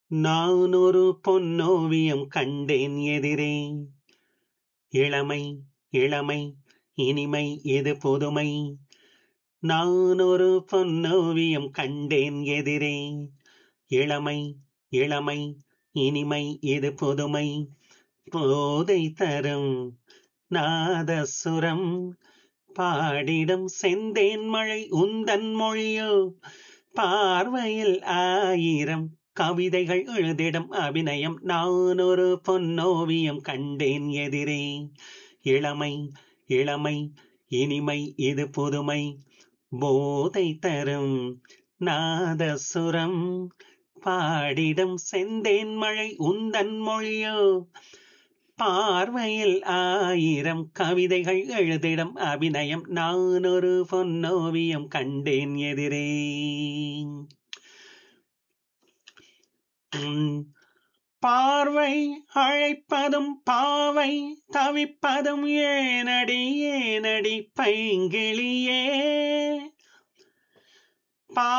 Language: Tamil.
நான் ஒரு பொன்னோவியம் கண்டேன் எதிரே இளமை இளமை இனிமை இது புதுமை நான் ஒரு பொன்னோவியம் கண்டேன் எதிரே இளமை இளமை இனிமை இது புதுமை போதை தரும் நாதசுரம் பாடிடம் செந்தேன் மழை உந்தன் மொழியோ பார்வையில் ஆயிரம் கவிதைகள் எழுதிடம் அபிநயம் நான் ஒரு பொன்னோவியம் கண்டேன் எதிரே இளமை இளமை இனிமை இது புதுமை போதை தரும் நாதசுரம் பாடிடம் செந்தேன் மழை உந்தன் மொழியோ பார்வையில் ஆயிரம் கவிதைகள் எழுதிடம் அபிநயம் நான் ஒரு பொன்னோவியம் கண்டேன் எதிரே உம் பார்வை அழைப்பதும் பாவை தவிப்பதும் ஏனடி ஏனடி பைங்கிளியே பா